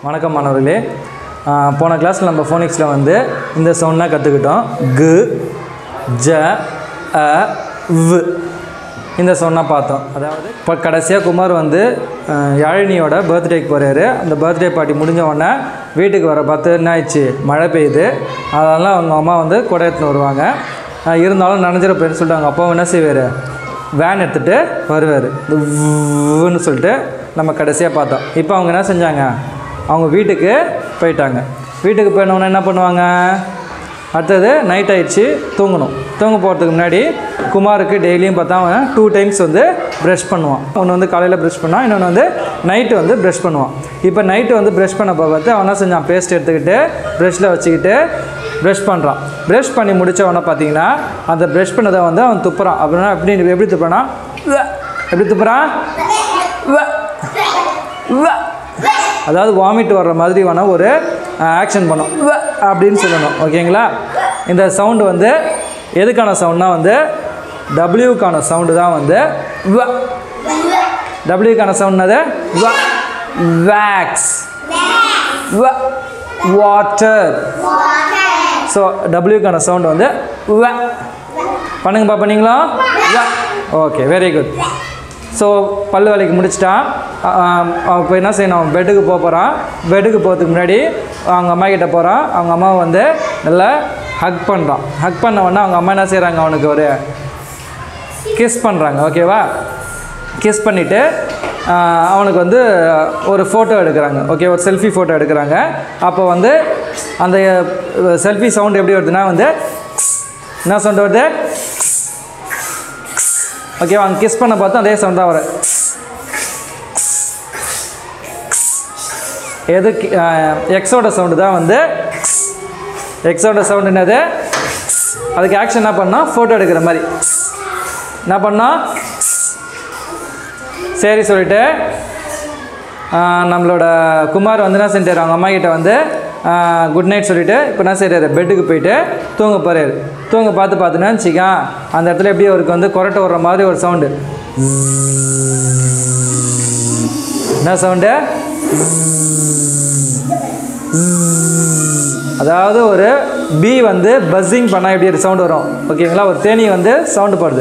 வணக்கம் மாணவர்களே ஆ, போன கிளாஸில் நம்ம ஃபோனிக்ஸில் வந்து இந்த சவுண்ட்லாம் கற்றுக்கிட்டோம் கு ஜ அ வ் இந்த சவுண்ட்லாம் பார்த்தோம் அதாவது இப்போ கடைசியாக குமார் வந்து ஆ, யாழினியோட பர்த்டேக்கு போகிறாரு அந்த பர்த்டே பார்ட்டி முடிஞ்ச உடனே வீட்டுக்கு வர பார்த்து என்ன ஆயிடுச்சு மழை பெய்யுது அதனால அவங்க அம்மா வந்து குடை எடுத்துன்னு வருவாங்க ஆ, இருந்தாலும் நனைஞ்சிட போயின்னு சொல்லிட்டு அவங்க அப்பா என்ன செய்வார் வேன் எடுத்துகிட்டு வருவார் இந்த வ்வுன்னு சொல்லிட்டு நம்ம கடைசியாக பார்த்தோம் இப்போ அவங்க என்ன செஞ்சாங்க அவங்க வீட்டுக்கு போயிட்டாங்க வீட்டுக்கு போயினோடனே என்ன பண்ணுவாங்க அடுத்தது நைட் ஆயிடுச்சு தூங்கணும் தூங்க போகிறதுக்கு முன்னாடி குமாருக்கு டெய்லியும் பார்த்தா அவன் டூ டைம்ஸ் வந்து ப்ரஷ் பண்ணுவான் ஒன்று வந்து காலையில் ப்ரஷ் பண்ணுவான் இன்னொன்று வந்து நைட்டு வந்து ப்ரஷ் பண்ணுவான் இப்போ நைட்டு வந்து ப்ரஷ் பண்ண பார்த்து அவன் என்ன செஞ்சான் பேஸ்ட் எடுத்துக்கிட்டு ப்ரஷ்ஷில் வச்சுக்கிட்டு ப்ரஷ் பண்ணுறான் ப்ரஷ் பண்ணி முடிச்ச உடனே பார்த்தீங்கன்னா அந்த ப்ரஷ் பண்ணதை வந்து அவன் துப்புறான் அப்படின்னா எப்படி எப்படி துப்புறான்னா "உவ்வே." எப்படி துப்புறான் "உவ்வே." "உவ்வே." அதாவது வாமிட் வர்ற மாதிரி வேணால் ஒரு ஆக்ஷன் பண்ணும் "உவ்வே" அப்படின்னு சொல்லணும் ஓகேங்களா இந்த சவுண்டு வந்து எதுக்கான சவுண்ட்னா வந்து டபிள்யூக்கான சவுண்டு தான் வந்து "உவ்வே." டபிள்யூக்கான சவுண்ட்னது வேக்ஸ் வாட்டர் ஸோ டபிள்யூக்கான சவுண்ட் வந்து வ பண்ணுங்க பாப்பா நீங்களா வ ஓகே வெரி குட் ஸோ பல்லு வேலைக்கு முடிச்சிட்டான் அவன் இப்போ என்ன செய்யணும் அவன் பெட்டுக்கு போக போகிறான் பெட்டுக்கு போகிறதுக்கு முன்னாடி அவங்க அம்மா கிட்ட போகிறான் அவங்க அம்மாவை வந்து நல்லா ஹக் பண்ணுறான் ஹக் பண்ண உடனே அவங்க அம்மா என்ன செய்கிறாங்க அவனுக்கு ஒரு கிஸ் பண்ணுறாங்க ஓகேவா கிஸ் பண்ணிவிட்டு அவனுக்கு வந்து ஒரு ஃபோட்டோ எடுக்கிறாங்க ஓகே ஒரு செல்ஃபி ஃபோட்டோ எடுக்கிறாங்க அப்போ வந்து அந்த செல்ஃபி சவுண்ட் எப்படி வருதுன்னா வந்து என்ன சவுண்ட் வருது ஓகேவா அவங்க கிஸ் பண்ண பார்த்தா அதே சவுண்ட் தான் வரும் எது எக்ஸோட சவுண்டு தான் வந்து எக்ஸோட சவுண்ட் என்னது அதுக்கு ஆக்ஷன் என்ன பண்ணோம் ஃபோட்டோ எடுக்கிற மாதிரி என்ன பண்ணோம் சரி சொல்லிட்டு ஆஹ், நம்மளோட குமார் வந்து என்ன செஞ்சார் அவங்க அம்மா கிட்ட வந்து குட் நைட் சொல்லிட்டு இப்போ என்ன செய்கிறாரு பெட்டுக்கு போயிட்டு தூங்க போகிறாரு தூங்க பார்த்து பார்த்துன்னு வச்சுக்கா அந்த இடத்துல எப்படி அவருக்கு வந்து கொரட்டை வர்ற மாதிரி ஒரு சவுண்டு என்ன சவுண்டு அதாவது ஒரு பி வந்து பஸ்ஸிங் பண்ணால் எப்படி ஒரு சவுண்ட் வரும் ஓகேங்களா ஒரு தேனி வந்து சவுண்டு போடுது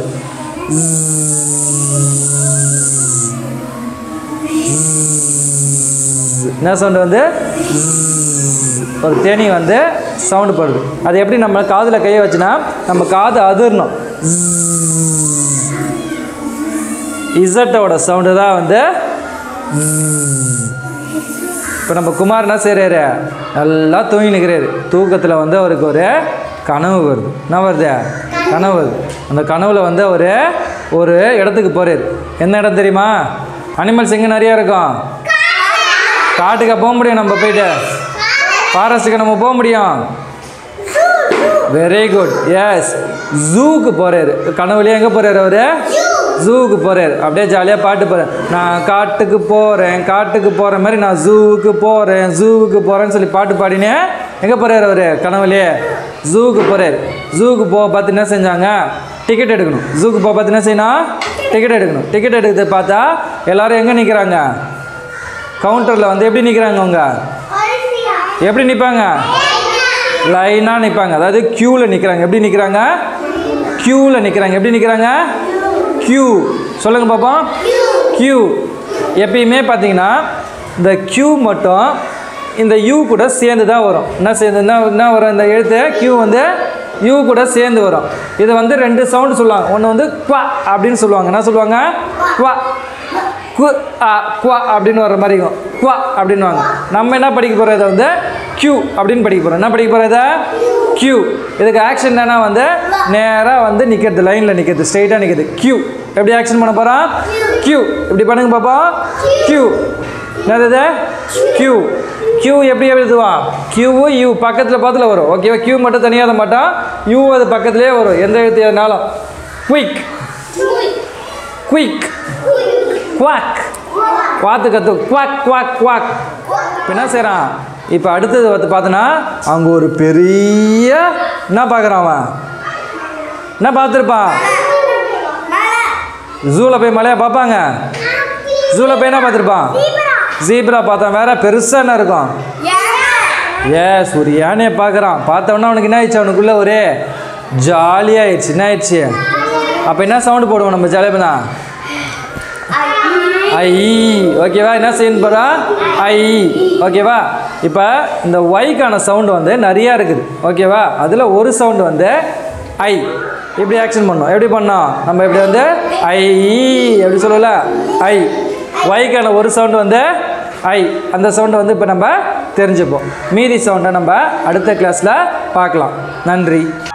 என்ன சவுண்டு வந்து ஒரு தேனி வந்து சவுண்டு போடுது அது எப்படி நம்ம காதில் கையை வச்சுனா நம்ம காது அதிரணும் இசட்டோட சவுண்டு தான் வந்து இப்போ நம்ம குமார் என்ன செய்கிறாரு நல்லா தூங்கி நிற்கிறாரு தூக்கத்தில் வந்து அவருக்கு ஒரு கனவு வருது என்ன வருது கனவு வருது அந்த கனவுல வந்து அவர் ஒரு இடத்துக்கு போகிறாரு என்ன இடம் தெரியுமா அனிமல்ஸ் எங்கே நிறையா இருக்கும் காட்டுக்கா போக முடியும் நம்ம போயிட்டு ஃபாரஸ்ட்டுக்கு நம்ம போக முடியும் வெரி குட் எஸ் ஜூக்கு போகிறாரு கனவுலேயே எங்கே போகிறாரு அவர் ஜூவுக்கு போகிறாரு அப்படியே ஜாலியாக பாட்டு போகிறேன் நான் காட்டுக்கு போகிறேன் காட்டுக்கு போகிற மாதிரி நான் ஜூவுக்கு போகிறேன் ஜூவுக்கு போகிறேன்னு சொல்லி பாட்டு பாடினே எங்கே போகிறாரு அவர் கனவுலேயே ஜூவுக்கு போகிறாரு ஜூவுக்கு போக பார்த்து என்ன செஞ்சாங்க டிக்கெட் எடுக்கணும் ஜூக்கு போக பார்த்து என்ன செய்யணும் டிக்கெட் எடுக்கணும் டிக்கெட் எடுக்கிறது பார்த்தா எல்லாரும் எங்கே நிற்கிறாங்க கவுண்டரில் வந்து எப்படி நிற்கிறாங்க அவங்க எப்படி நிற்பாங்க லைனாக நிற்பாங்க அதாவது க்யூவில் நிற்கிறாங்க எப்படி நிற்கிறாங்க க்யூவில் நிற்கிறாங்க எப்படி நிற்கிறாங்க க்யூ சொல்லுங்கள் பாப்போம் க்யூ எப்பயுமே பார்த்தீங்கன்னா இந்த க்யூ மட்டும் இந்த யூ கூட சேர்ந்து தான் வரும் என்ன சேர்ந்து என்ன என்ன வரும் இந்த எழுத்து க்யூ வந்து யூ கூட சேர்ந்து வரும் இது வந்து ரெண்டு சவுண்டு சொல்லுவாங்க ஒன்று வந்து குவா அப்படின்னு சொல்லுவாங்க என்ன சொல்லுவாங்க குவா கு ஆ குவா அப்படின்னு வர மாதிரி இருக்கும் குவா அப்படின்னுவாங்க நம்ம என்ன படிக்க போகிறோம் இதை வந்து க்யூ அப்படின்னு படிக்க போகிறோம் என்ன படிக்க போகிறோம் இதை க்யூ இதுக்கு ஆக்ஷன் என்னன்னா வந்து நேராக வந்து நிற்கிறது லைனில் நிற்கிறது ஸ்ட்ரைட்டாக நிற்கிறது க்யூ எப்படி ஆக்ஷன் பண்ண போகிறோம் க்யூ இப்படி பண்ணுங்க பாப்பா க்யூ என்னது க்யூ க்யூ எப்படி எழுதுவான் க்யூவும் யூ பக்கத்தில் பக்கத்தில் வரும் ஓகேவா க்யூ மட்டும் தனியாக எழுத மாட்டான் யூ அது பக்கத்துலேயே வரும் எந்த எழுத்து எழுதினாலும் குயிக் குயிக் குவாக் வாத்து கத்து குவாக் குவாக் குவாக் இப்போ என்ன செய்கிறான் இப்போ அடுத்தது வந்து பார்த்தோன்னா அங்கே ஒரு பெரிய என்ன பார்க்குறான் அவன் என்ன பார்த்துருப்பான் ஜூவில் போய் மலையை பார்ப்பாங்க ஜூவில் போய் என்ன பார்த்துருப்பான் ஜீப்ரா பார்த்தா வேற பெருசாக என்ன இருக்கும் எஸ் ஒரு யானையை பார்க்குறான் பார்த்தவொன்னே அவனுக்கு என்ன ஆயிடுச்சு அவனுக்குள்ள ஒரே ஜாலியாகிடுச்சு என்ன ஆயிடுச்சு அப்போ என்ன சவுண்டு போடுவோம் நம்ம ஜாலியாக பண்ணா ஐ ஓகேவா என்ன செய்யணும் போகிறா ஐ ஓகேவா இப்போ இந்த ஒய்க்கான சவுண்டு வந்து நிறையா இருக்குது ஓகேவா அதில் ஒரு சவுண்டு வந்து ஐ இப்படி ஆக்ஷன் பண்ணோம் எப்படி பண்ணோம் நம்ம இப்படி வந்து ஐ எப்படி சொல்லல ஐ ஒய்க்கான ஒரு சவுண்டு வந்து ஐ அந்த சவுண்டை வந்து இப்போ நம்ம தெரிஞ்சுப்போம் மீதி சவுண்டை நம்ம அடுத்த கிளாஸில் பார்க்கலாம் நன்றி